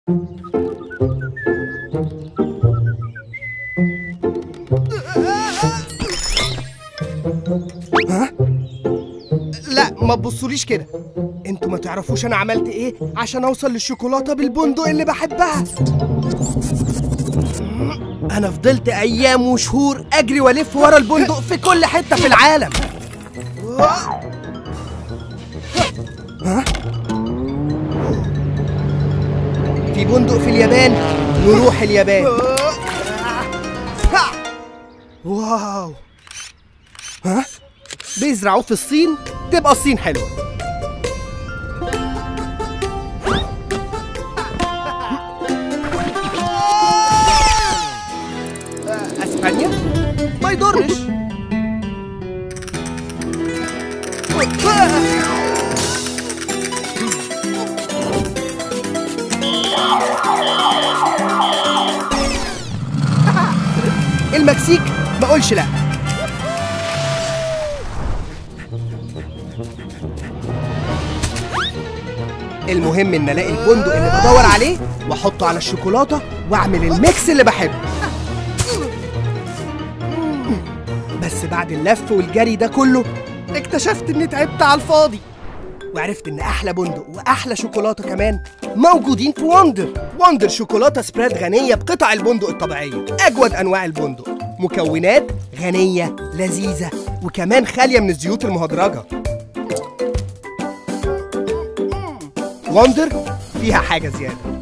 ها؟ لا ما تبصوليش كده انتوا ما تعرفوش انا عملت ايه عشان اوصل للشوكولاته بالبندق اللي بحبها انا فضلت ايام وشهور اجري والف ورا البندق في كل حته في العالم ها؟ في بندق في اليابان نروح اليابان واو ها بيزرعوه في الصين تبقى الصين حلوه اسبانيا ما يضرش المكسيك ما اقولش لا المهم ان الاقي البندق اللي بدور عليه واحطه على الشوكولاته واعمل الميكس اللي بحبه بس بعد اللف والجري ده كله اكتشفت اني تعبت على الفاضي وعرفت ان احلى بندق واحلى شوكولاته كمان موجودين في وندر وندر شوكولاته سبريد غنيه بقطع البندق الطبيعيه اجود انواع البندق مكونات غنيه لذيذه وكمان خاليه من الزيوت المهدرجه وندر فيها حاجه زياده